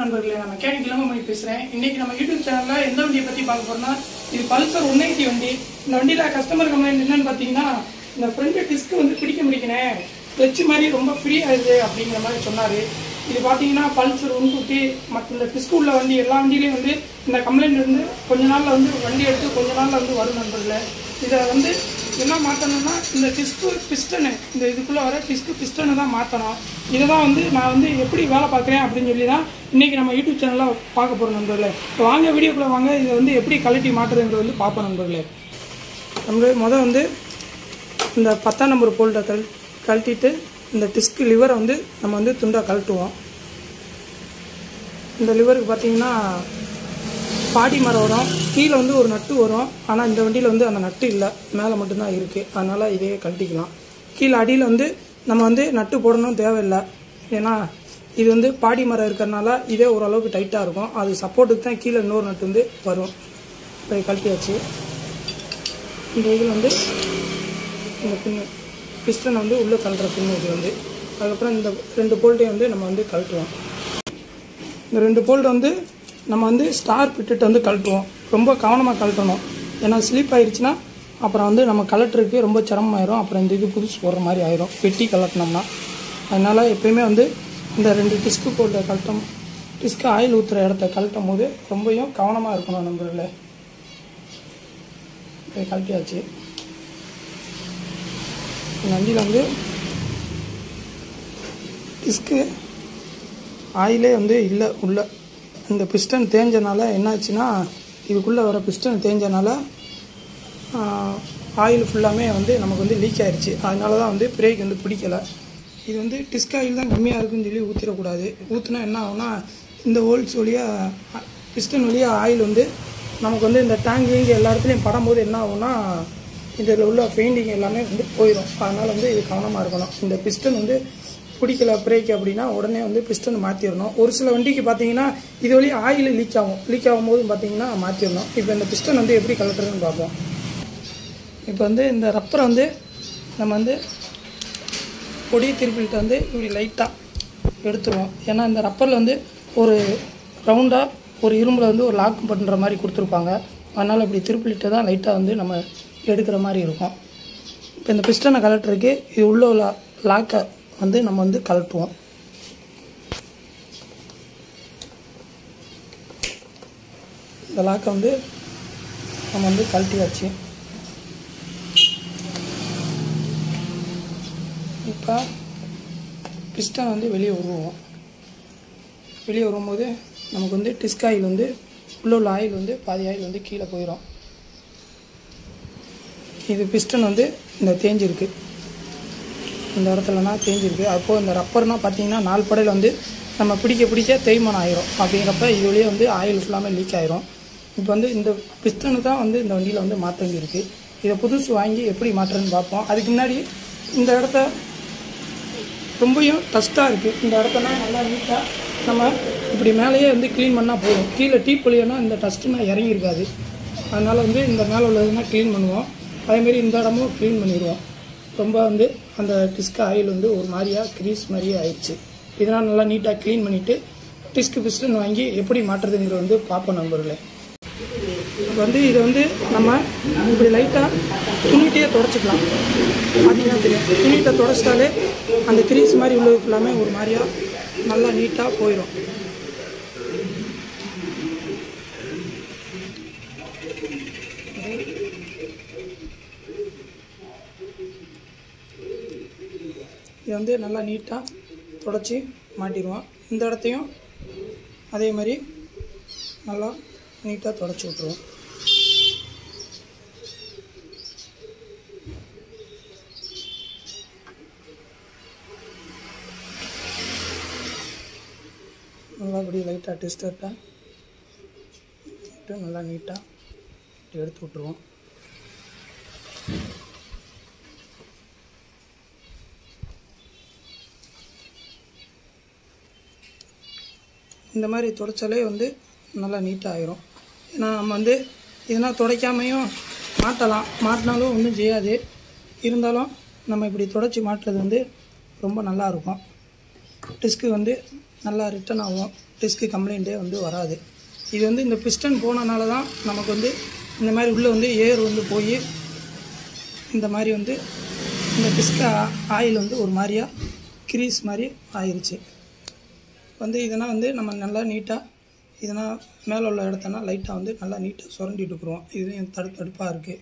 நண்பர்களே நான் மெக்கானிக் இளமணி பேசுறேன் இன்னைக்கு நம்ம யூடியூப் சேனல்ல எந்த வண்டியை பத்தி பார்க்க போறோம்னா இது பல்சர் ஒன் எயிட்டி வண்டி இந்த வண்டியில கஸ்டமர் கம்ப்ளைண்ட் என்னன்னு பாத்தீங்கன்னா இந்த ஃப்ரண்ட் டிஸ்க் வந்து பிடிக்க முடிக்கணும் கிளச் மாதிரி ரொம்ப ஃப்ரீ ஆகுது அப்படிங்கிற மாதிரி சொன்னாரு இது பாத்தீங்கன்னா பல்சர் ஒன் ஃபிஃப்டி மற்ற இந்த டிஸ்க் உள்ள வண்டி எல்லா வண்டியிலையும் வந்து இந்த கம்ப்ளைண்ட் இருந்து கொஞ்ச நாள்ல வந்து வண்டி எடுத்து கொஞ்ச நாள்ல வந்து வரும் நண்பர்களே இதை வந்து என்ன மாற்றணும்னா இந்த டிஸ்கு பிஸ்டனு இந்த இதுக்குள்ளே வர டிஸ்கு பிஸ்டனை தான் மாற்றணும் இதை தான் வந்து நான் வந்து எப்படி வேலை பார்க்குறேன் அப்படின்னு சொல்லி தான் இன்றைக்கி நம்ம யூடியூப் சேனலில் பார்க்க போகிறோம் நண்பர்களே இப்போ வாங்க வீடியோக்குள்ளே வாங்க இதை வந்து எப்படி கழட்டி மாட்டுறதுங்கிறது வந்து பார்ப்போம் நண்பர்களே நம்மளுடைய முதல் வந்து இந்த பத்தாம் நம்பர் போல்ட்டை கழ கழட்டிட்டு இந்த டிஸ்க் லிவரை வந்து நம்ம வந்து துண்டாக கழட்டுவோம் இந்த லிவருக்கு பார்த்தீங்கன்னா பாடி மரம் வரும் கீழே வந்து ஒரு நட்டு வரும் ஆனால் இந்த வண்டியில் வந்து அந்த நட்டு இல்லை மேலே மட்டும்தான் இருக்குது அதனால் இதையே கழட்டிக்கலாம் கீழே அடியில் வந்து நம்ம வந்து நட்டு போடணும் தேவையில்லை ஏன்னா இது வந்து பாடி மரம் இருக்கிறனால இதே ஓரளவுக்கு டைட்டாக இருக்கும் அது சப்போர்ட்டுக்கு தான் கீழே இன்னொரு நட்டு வந்து வரும் இப்போ கழட்டியாச்சு இந்த இதில் வந்து இந்த பின்னு பிஸ்டனை வந்து உள்ளே கழட்டுற பின்னு இது வந்து அதுக்கப்புறம் இந்த ரெண்டு போல்ட்டையும் வந்து நம்ம வந்து கழட்டுவோம் இந்த ரெண்டு போல்ட் வந்து நம்ம வந்து ஸ்டார் பிட்டுட்டு வந்து கழட்டுவோம் ரொம்ப கவனமாக கழட்டணும் ஏன்னா ஸ்லிப் ஆயிடுச்சுன்னா அப்புறம் வந்து நம்ம கலட்டுறதுக்கு ரொம்ப சிரமமாயிரும் அப்புறம் இந்த இது புதுசு போடுற மாதிரி ஆயிரும் வெட்டி கலட்டினோம்னா அதனால் எப்பயுமே வந்து இந்த ரெண்டு டிஸ்க்கு போல்ட்டை கழட்டும் டிஸ்க்கு ஆயில் ஊற்றுற இடத்த கழட்டும் போது ரொம்பவும் கவனமாக இருக்கணும் நம்மள இப்போ கழட்டியாச்சு இந்த வண்டியில் வந்து டிஸ்க்கு ஆயிலே வந்து இல்லை உள்ள இந்த பிஸ்டன் தேஞ்சனால என்னாச்சுன்னா இதுக்குள்ளே வர பிஸ்டன் தேஞ்சனால ஆயில் ஃபுல்லாமே வந்து நமக்கு வந்து லீக் ஆயிடுச்சு அதனால தான் வந்து பிரேக் வந்து பிடிக்கல இது வந்து டிஸ்க் ஆயில் தான் கம்மியாக இருக்குன்னு சொல்லி ஊற்றிடக்கூடாது ஊற்றினா என்ன ஆகும்னா இந்த ஹோல்ஸ் வழியாக பிஸ்டன் வழியாக ஆயில் வந்து நமக்கு வந்து இந்த டேங்க் இங்கே எல்லா இடத்துலையும் படும்போது என்ன ஆகும்னா இதில் உள்ள பெயிண்டிங் எல்லாமே வந்து போயிடும் அதனால் வந்து இது கவனமாக இருக்கணும் இந்த பிஸ்டன் வந்து பிடிக்கல பிரேக் அப்படின்னா உடனே வந்து பிஸ்டன் மாற்றிடணும் ஒரு சில வண்டிக்கு பார்த்தீங்கன்னா இது வழி ஆயில் லீக் ஆகும் லீக் ஆகும்போது பார்த்தீங்கன்னா மாற்றிடணும் இப்போ இந்த பிஸ்டன் வந்து எப்படி கலட்டுறதுன்னு பார்ப்போம் இப்போ வந்து இந்த ரப்பரை வந்து நம்ம வந்து பொடியை திருப்பிட்டு வந்து இப்படி லைட்டாக எடுத்துருவோம் ஏன்னா இந்த ரப்பரில் வந்து ஒரு ரவுண்டாக ஒரு இரும்பில் வந்து ஒரு லாக் பண்ணுற மாதிரி கொடுத்துருப்பாங்க அதனால் இப்படி திருப்பிட்டு தான் லைட்டாக வந்து நம்ம எடுக்கிற மாதிரி இருக்கும் இப்போ இந்த பிஸ்டனை கலட்டுறதுக்கு இது உள்ள உள்ள லாக்கை வந்து நம்ம வந்து கலட்டுவோம் இந்த லாக்கை வந்து நம்ம வந்து கழட்டியாச்சு இப்போ பிஸ்டன் வந்து வெளியே வருவோம் வெளியே வரும்போது நமக்கு வந்து டிஸ்க் ஆயில் வந்து உள்ள உள்ள ஆயில் வந்து பாதி ஆயில் வந்து கீழே போயிடும் இது பிஸ்டன் வந்து இந்த தேஞ்சிருக்கு இந்த இடத்துலனா தேஞ்சிருக்கு அப்போது இந்த ரப்பர்னால் பார்த்தீங்கன்னா நாலு படையில் வந்து நம்ம பிடிக்க பிடிக்க தேய்மானம் ஆயிரும் அப்படிங்கிறப்ப இது வழியே வந்து ஆயில் ஃபுல்லாமே லீக் ஆயிரும் இப்போ வந்து இந்த பிஸ்டனு தான் வந்து இந்த வண்டியில் வந்து மாற்ற வேண்டியிருக்கு இதை புதுசு வாங்கி எப்படி மாற்றுறதுன்னு பார்ப்போம் அதுக்கு முன்னாடி இந்த இடத்த ரொம்பவும் டஸ்ட்டாக இருக்குது இந்த இடத்தெல்லாம் நல்லா நீட்டாக நம்ம இப்படி மேலேயே வந்து க்ளீன் பண்ணால் போதும் கீழே டீப் வழியானா இந்த டஸ்ட்டுனா இறங்கியிருக்காது அதனால் வந்து இந்த மேலே உள்ளதுனா க்ளீன் பண்ணுவோம் அதேமாரி இந்த இடமும் க்ளீன் பண்ணிடுவோம் ரொம்ப வந்து அந்த டிஸ்க் ஆயில் வந்து ஒரு மாதிரியாக க்ரீஸ் மாதிரியே ஆயிடுச்சு இதெல்லாம் நல்லா நீட்டாக க்ளீன் பண்ணிவிட்டு டிஸ்க் பிஸ்டன் வாங்கி எப்படி மாட்டுறதுங்கிற வந்து பார்ப்போம் நண்பர்களே இப்போ வந்து இதை வந்து நம்ம இப்படி லைட்டாக துணிகிட்டே தொடச்சிக்கலாம் பார்த்தீங்கன்னா தெரியும் துணிகிட்ட தொடச்சிட்டாலே அந்த க்ரீஸ் மாதிரி உள்ளது ஃபுல்லாமே ஒரு மாதிரியாக நல்லா நீட்டாக போயிடும் இதை வந்து நல்லா நீட்டாக தொடச்சி மாட்டிடுவோம் இந்த இடத்தையும் அதே மாதிரி நல்லா நீட்டாக தொடச்சி விட்ருவோம் நல்லா அப்படி லைட்டாக டெஸ்டர்ட்டாக விட்டு நல்லா நீட்டாக எடுத்து விட்ருவோம் இந்த மாதிரி துடைச்சாலே வந்து நல்லா நீட்டாக ஆயிரும் ஏன்னா நம்ம வந்து இதெல்லாம் துடைக்காமையும் மாட்டலாம் மாட்டினாலும் ஒன்றும் செய்யாது இருந்தாலும் நம்ம இப்படி துடைச்சி மாட்டுறது வந்து ரொம்ப நல்லா இருக்கும் டிஸ்க்கு வந்து நல்லா ரிட்டர்ன் ஆகும் டிஸ்க்கு கம்ப்ளைண்ட்டே வந்து வராது இது வந்து இந்த பிஸ்டன் போனனால தான் நமக்கு வந்து இந்த மாதிரி உள்ளே வந்து ஏர் வந்து போய் இந்த மாதிரி வந்து இந்த டிஸ்க் ஆயில் வந்து ஒரு மாதிரியா கிரீஸ் மாதிரி ஆயிருச்சு வந்து இதனால் வந்து நம்ம நல்லா நீட்டாக இதனால் மேலே உள்ள இடத்தனா லைட்டாக வந்து நல்லா நீட்டாக சுரண்டிட்டு இருக்கிறோம் இது தடுப்பு தடுப்பாக இருக்குது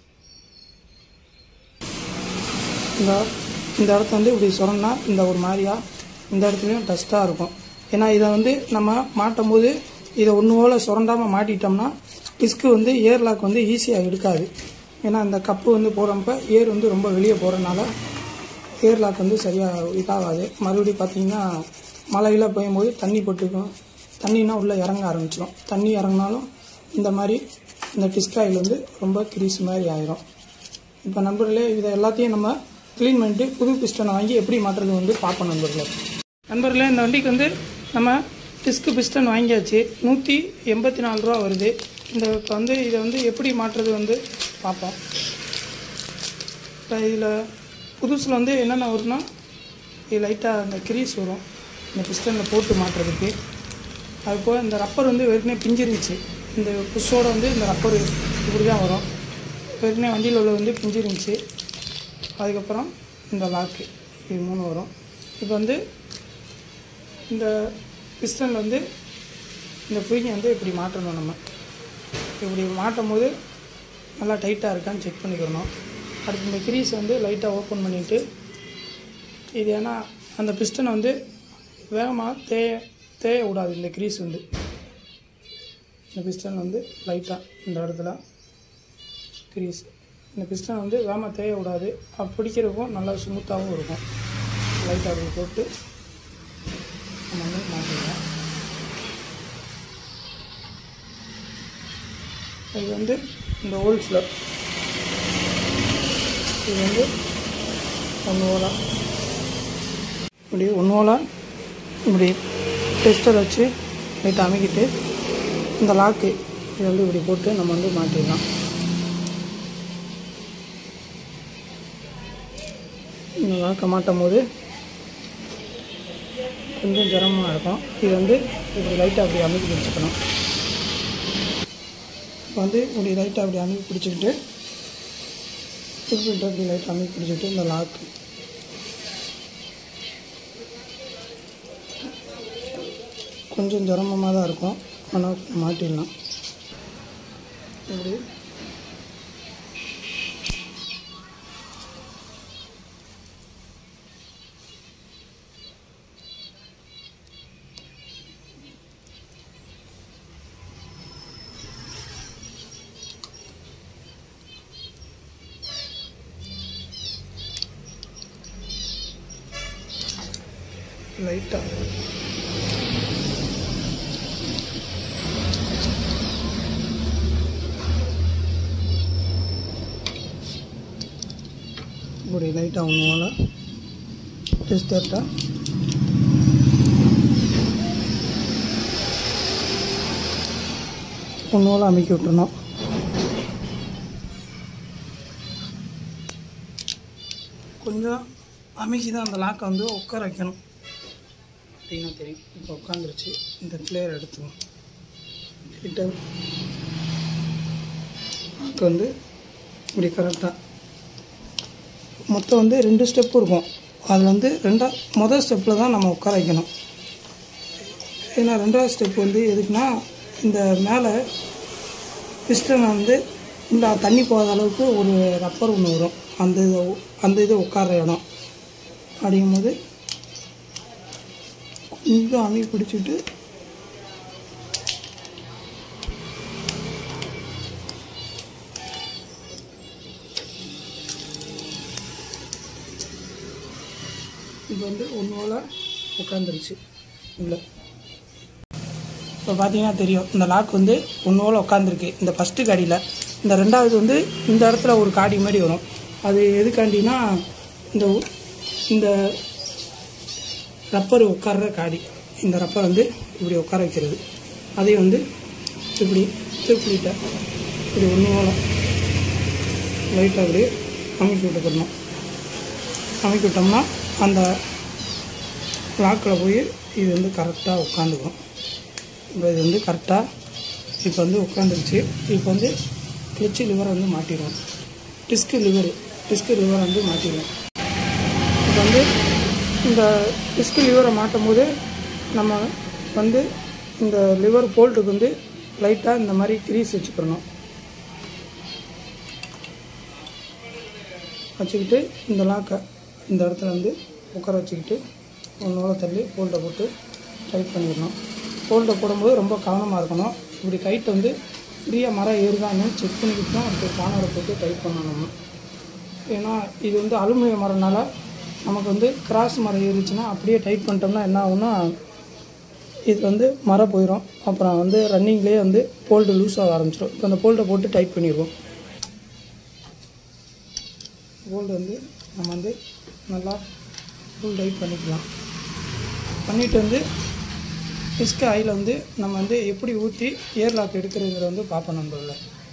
இந்த இந்த இடத்த வந்து இப்படி சுரண்டா இந்த ஒரு மாதிரியா இந்த இடத்துலையும் டஸ்ட்டாக இருக்கும் ஏன்னா இதை வந்து நம்ம மாட்டும் போது இதை ஒன்று போல் சுரண்டாமல் மாட்டிட்டோம்னா டிஸ்க்கு வந்து ஏர் லாக் வந்து ஈஸியாக எடுக்காது ஏன்னா இந்த கப்பு வந்து போடுறப்ப ஏர் வந்து ரொம்ப வெளியே போகிறனால ஏர் லாக் வந்து சரியாக இதாகாது மறுபடியும் பார்த்தீங்கன்னா மழையில் பெய்யும்போது தண்ணி போட்டுக்கும் தண்ணினா உள்ளே இறங்க ஆரம்பிச்சிடும் தண்ணி இறங்கினாலும் இந்த மாதிரி இந்த டிஸ்க் ஆயில் வந்து ரொம்ப கிரீஸ் மாதிரி ஆயிரும் இப்போ நண்பர்களே இதை எல்லாத்தையும் நம்ம க்ளீன் பண்ணிட்டு புது பிஸ்டனை வாங்கி எப்படி மாட்டுறது வந்து பார்ப்போம் நண்பர்களே நண்பர்களே இந்த வண்டிக்கு வந்து நம்ம டிஸ்க் பிஸ்டன் வாங்கியாச்சு நூற்றி எண்பத்தி நாலு ரூபா வருது இந்த இப்போ வந்து இதை வந்து எப்படி மாட்டுறது வந்து பார்ப்போம் இப்போ இதில் புதுசில் வந்து என்னென்ன வரும்னா இது லைட்டாக அந்த கிரீஸ் வரும் இந்த பிஸ்டனில் போட்டு மாட்டுறதுக்கு அது போக இந்த ரப்பர் வந்து ஏற்கனவே பிஞ்சிருந்துச்சு இந்த புஷ்ஷோட வந்து இந்த ரப்பர் இப்படி தான் வரும் ஏற்கனவே வண்டியில் உள்ள வந்து பிஞ்சிருந்துச்சு அதுக்கப்புறம் இந்த லாக்கு இது மூணு வரும் இப்போ வந்து இந்த பிஸ்டனில் வந்து இந்த ஃப்ரீங்கை வந்து இப்படி மாட்டணும் நம்ம இப்படி மாட்டும் போது நல்லா டைட்டாக இருக்கான்னு செக் பண்ணிக்கிறணும் அடுத்து இந்த கிரீஸை வந்து லைட்டாக ஓப்பன் பண்ணிவிட்டு இது ஏன்னா அந்த பிஸ்டனை வந்து வேகமாக தேய தேய விடாது இந்த கிரீஸ் வந்து இந்த பிஸ்டன் வந்து லைட்டாக இந்த இடத்துல கிரீஸ் இந்த பிஸ்டன் வந்து வேகமாக தேய விடாது அது பிடிக்கிறதுக்கும் நல்லா ஸ்மூத்தாகவும் இருக்கும் லைட்டாக அப்படி போட்டு நம்ம வந்து மாட்டிக்கலாம் இது வந்து இந்த ஹோல்ஸில் இது வந்து ஒன்று ஓலா இப்படி ஒன்று ஓலா இப்படி டெஸ்டர் வச்சு லைட்டாக அமைக்கிட்டு இந்த லாக்கு இது வந்து இப்படி போட்டு நம்ம வந்து மாட்டிடலாம் இந்த லாக்கை மாட்டும் போது கொஞ்சம் சிரமமாக இருக்கும் இது வந்து இப்படி லைட்டாக அப்படி அமைக்கி பிடிச்சிக்கணும் இப்போ வந்து இப்படி லைட்டாக அப்படி அமைக்கி பிடிச்சிக்கிட்டு திருப்பிட்டு அப்படி லைட்டாக அமைக்கி பிடிச்சிக்கிட்டு இந்த லாக்கு கொஞ்சம் சிரமமாக தான் இருக்கும் ஆனால் மாட்டிடலாம் இப்படி லைட்டாக இப்படி லைட்டாக ஒன்று போல் டெஸ்டர்ட்டாக ஒன்று போல் அமைக்கி விட்டுறணும் கொஞ்சம் அமைக்கி தான் அந்த லாக்கை வந்து உட்கார வைக்கணும் அப்படின்னா தெரியும் இப்போ உட்காந்துருச்சு இந்த பிளேயர் எடுத்துக்கணும் கிட்ட லாக்கு வந்து இப்படி கரெக்டாக மொத்தம் வந்து ரெண்டு ஸ்டெப்பு இருக்கும் அதில் வந்து ரெண்டா மொதல் ஸ்டெப்பில் தான் நம்ம உட்கார வைக்கணும் ஏன்னா ரெண்டாவது ஸ்டெப் வந்து எதுக்குன்னா இந்த மேலே பிஸ்டனை வந்து இந்த தண்ணி போகாத அளவுக்கு ஒரு ரப்பர் ஒன்று வரும் அந்த இது அந்த இது உட்கார இடம் அப்படிங்கும்போது கொஞ்சம் அமி பிடிச்சிட்டு இப்போ வந்து ஒன்றோல உட்காந்துருச்சு இல்லை இப்போ பார்த்தீங்கன்னா தெரியும் இந்த லாக் வந்து ஒன்றோல உட்காந்துருக்கு இந்த ஃபஸ்ட்டு காடியில் இந்த ரெண்டாவது வந்து இந்த இடத்துல ஒரு காடி மாதிரி வரும் அது எதுக்காண்டினா இந்த உ- இந்த ரப்பர் உட்கார்ற காடி இந்த ரப்பர் வந்து இப்படி உட்கார வைக்கிறது அதையும் வந்து இப்படி திருப்பிட்ட இப்படி ஒன்று மூலம் லைட்டாக அப்படியே அமைக்கி விட்டுக்கணும் அமைக்கி விட்டோம்னா அந்த லாக்கில் போய் இது வந்து கரெக்டாக உட்காந்துக்கும் இப்போ இது வந்து கரெக்டாக இப்போ வந்து உட்காந்துருச்சு இப்போ வந்து கிளச்சு லிவரை வந்து மாட்டிடுவோம் டிஸ்க்கு லிவர் டிஸ்க்கு லிவரை வந்து மாட்டிடுவோம் இப்போ வந்து இந்த டிஸ்க் லிவரை மாட்டும் போது நம்ம வந்து இந்த லிவர் போல்ட்டுக்கு வந்து லைட்டாக இந்த மாதிரி கிரீஸ் வச்சுக்கிறணும் வச்சுக்கிட்டு இந்த லாக்கை இந்த இடத்துல வந்து உட்கார வச்சுக்கிட்டு ஒன்றோட தள்ளி போல்ட்டை போட்டு டைட் பண்ணிடணும் போல்ட்டை போடும்போது ரொம்ப கவனமாக இருக்கணும் இப்படி கைட்டு வந்து ஃப்ரீயாக மரம் ஏறுதான்னு செக் பண்ணிக்கிட்டு தான் அடுத்து பானரை போட்டு டைட் பண்ணணும் ஏன்னா இது வந்து அலுமினியம் மரம்னால நமக்கு வந்து கிராஸ் மரம் ஏறிச்சுன்னா அப்படியே டைட் பண்ணிட்டோம்னா என்ன ஆகும்னா இது வந்து மரம் போயிடும் அப்புறம் வந்து ரன்னிங்லேயே வந்து போல்டு லூஸ் ஆக ஆரம்பிச்சிடும் இப்போ அந்த போல்ட்டை போட்டு டைட் பண்ணிடுவோம் போல்டு வந்து நம்ம வந்து நல்லா ஃபுல் டைட் பண்ணிக்கலாம் பண்ணிவிட்டு வந்து டிஸ்க் ஆயில் வந்து நம்ம வந்து எப்படி ஊற்றி ஏர் லாக் எடுக்கிறதுங்கிற வந்து பார்ப்போம் நண்பர்கள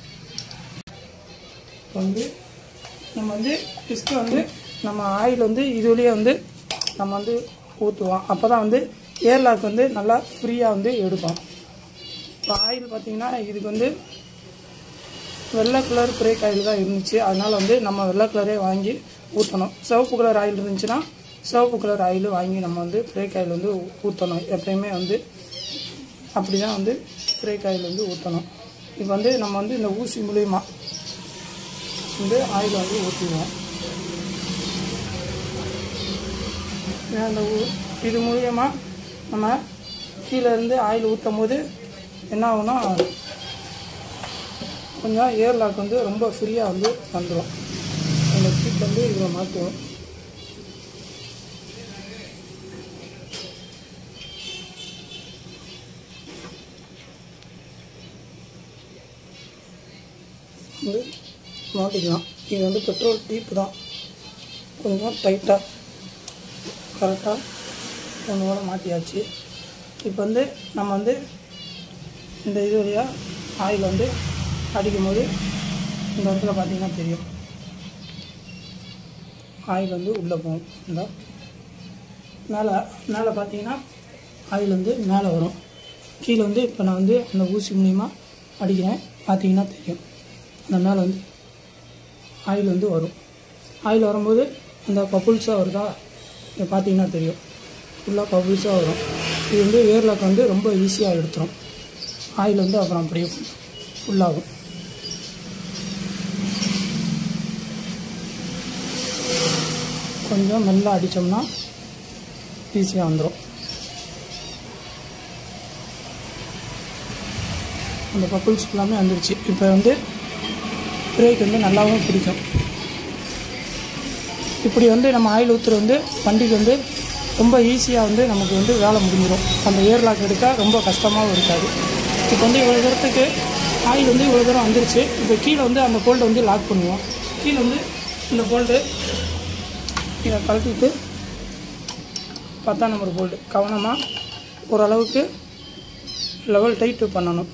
இப்போ வந்து நம்ம வந்து டிஸ்க்கு வந்து நம்ம ஆயில் வந்து இது வழியே வந்து நம்ம வந்து ஊற்றுவோம் அப்போ தான் வந்து ஏர் லாக் வந்து நல்லா ஃப்ரீயாக வந்து எடுக்கும் இப்போ ஆயில் பார்த்தீங்கன்னா இதுக்கு வந்து வெள்ளை கலர் பிரேக் ஆயில் தான் இருந்துச்சு அதனால் வந்து நம்ம வெள்ளை கலரே வாங்கி ஊற்றணும் சிவப்பு கலர் ஆயில் இருந்துச்சுன்னா சிவப்பு கலர் ஆயில் வாங்கி நம்ம வந்து பிரேக் ஆயில் வந்து ஊற்றணும் எப்பயுமே வந்து அப்படி தான் வந்து பிரேக் ஆயில் வந்து ஊற்றணும் இப்போ வந்து நம்ம வந்து இந்த ஊசி மூலியமா வந்து ஆயில் வந்து ஊற்றிடுவோம் அந்த ஊ- இது மூலியமா நம்ம கீழே இருந்து ஆயில் ஊற்றும் போது என்ன ஆகும்னா கொஞ்சம் ஏர் லாக் வந்து ரொம்ப ஃப்ரீயாக வந்து வந்துடும் அந்த சீட் வந்து இதில் மாற்றுவோம் வந்து மாட்டிக்கலாம் இது வந்து பெட்ரோல் டீப்பு தான் கொஞ்சம் டைட்டாக கரெக்டாக ஒன்று கூட மாட்டியாச்சு இப்போ வந்து நம்ம வந்து இந்த இது வழியாக ஆயில் வந்து அடிக்கும் போது இந்த இடத்துல பார்த்தீங்கன்னா தெரியும் ஆயில் வந்து உள்ளே போகும் இந்த மேலே மேலே பார்த்தீங்கன்னா ஆயில் வந்து மேலே வரும் கீழே வந்து இப்போ நான் வந்து அந்த ஊசி மூலிமா அடிக்கிறேன் பார்த்தீங்கன்னா தெரியும் அந்த மேலே வந்து ஆயில் வந்து வரும் ஆயில் வரும்போது அந்த பப்புள்ஸாக வருதா இதை பார்த்தீங்கன்னா தெரியும் ஃபுல்லாக பப்புள்ஸாக வரும் இது வந்து ஏர்லாக் வந்து ரொம்ப ஈஸியாக எடுத்துரும் ஆயில் வந்து அப்புறம் அப்படியே ஃபுல்லாகும் கொஞ்சம் மெல்ல அடித்தோம்னா ஈஸியாக வந்துடும் அந்த பப்புள்ஸ் எல்லாமே வந்துருச்சு இப்போ வந்து பிரேக் வந்து நல்லாவும் பிடிக்கும் இப்படி வந்து நம்ம ஆயில் ஊற்றுற வந்து வண்டிக்கு வந்து ரொம்ப ஈஸியாக வந்து நமக்கு வந்து வேலை முடிஞ்சிடும் அந்த ஏர் லாக் எடுக்க ரொம்ப கஷ்டமாகவும் இருக்காது இப்போ வந்து இவ்வளோ தூரத்துக்கு ஆயில் வந்து இவ்வளோ தூரம் வந்துருச்சு இப்போ கீழே வந்து அந்த போல்ட்டை வந்து லாக் பண்ணுவோம் கீழே வந்து இந்த போல்ட்டு இதை கழட்டிட்டு பத்தாம் நம்பர் போல்ட்டு கவனமாக ஓரளவுக்கு லெவல் டைட்டு பண்ணணும்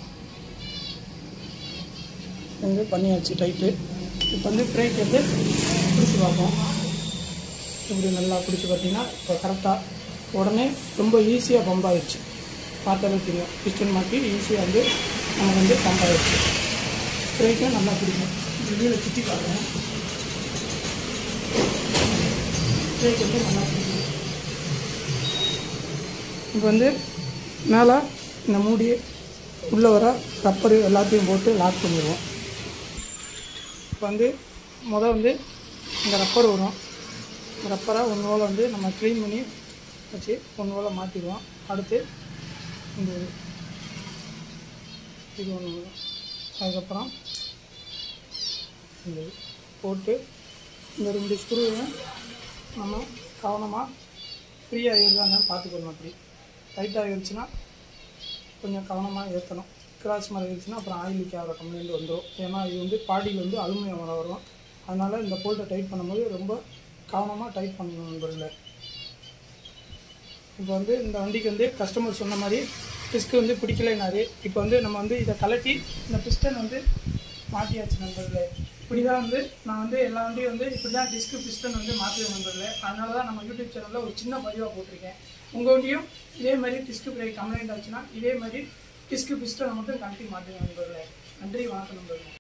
வந்து பண்ணியாச்சு டைட்டு இப்போ வந்து பிரேக் வந்து பிடிச்சி பார்ப்போம் இப்படி நல்லா பிடிச்சி பார்த்தீங்கன்னா இப்போ கரெக்டாக உடனே ரொம்ப ஈஸியாக பம்ப் ஆயிடுச்சு பார்த்தாலே தெரியும் பிஸ்டன் மாட்டி ஈஸியாக வந்து நமக்கு வந்து பம்ப் ஆயிடுச்சு பிரேக்கும் நல்லா பிடிக்கும் வெளியில் சுற்றி பார்க்குறேன் பிரேக் வந்து நல்லா பிடிக்கும் இப்போ வந்து மேலே இந்த மூடி உள்ளே வர ரப்பரு எல்லாத்தையும் போட்டு லாக் பண்ணிடுவோம் இப்போ வந்து முதல் வந்து இந்த ரப்பர் வரும் இந்த ரப்பரை ஒன்று போல் வந்து நம்ம க்ளீன் பண்ணி வச்சு ஒன்று போல் மாற்றிடுவோம் அடுத்து இந்த இது. இது ஒன்று வரும் அதுக்கப்புறம் இந்த இது போட்டு இந்த ரெண்டு ஸ்க்ரூவையும் நம்ம கவனமாக ஃப்ரீயாக ஏறுதான்னு பார்த்துக்கணும் அப்படி டைட்டாக ஏறிச்சுன்னா கொஞ்சம் கவனமாக ஏற்றணும் கிராஸ் மாதிரி இருந்துச்சுன்னா அப்புறம் ஆயில் லீக் ஆகிற கம்ப்ளைண்ட் வந்துடும் ஏன்னா இது வந்து பாடியில் வந்து அலுமினியம் மரம் வரும் அதனால் இந்த போல்ட்டை டைட் பண்ணும்போது ரொம்ப கவனமாக டைட் பண்ணணும் நண்பர்களே இப்போ வந்து இந்த வண்டிக்கு வந்து கஸ்டமர் சொன்ன மாதிரி டிஸ்க் வந்து பிடிக்கலைனாரு இப்போ வந்து நம்ம வந்து இதை கலட்டி இந்த பிஸ்டன் வந்து மாட்டியாச்சு நண்பர்களே இப்படி தான் வந்து நான் வந்து எல்லா வண்டியும் வந்து இப்படி தான் டிஸ்க் பிஸ்டன் வந்து மாற்றுவேன் நண்பர்களே அதனால தான் நம்ம யூடியூப் சேனலில் ஒரு சின்ன பதிவாக போட்டிருக்கேன் உங்கள் வண்டியும் இதே மாதிரி டிஸ்க் பிரேக் கம்ப்ளைண்ட் ஆச்சுன்னா இதே மாதிரி டிஸ்க் பிஸ்டனை மட்டும் கழட்டி மாட்டுங்க நண்பர்களே நன்றி வணக்கம் நண்பர்களே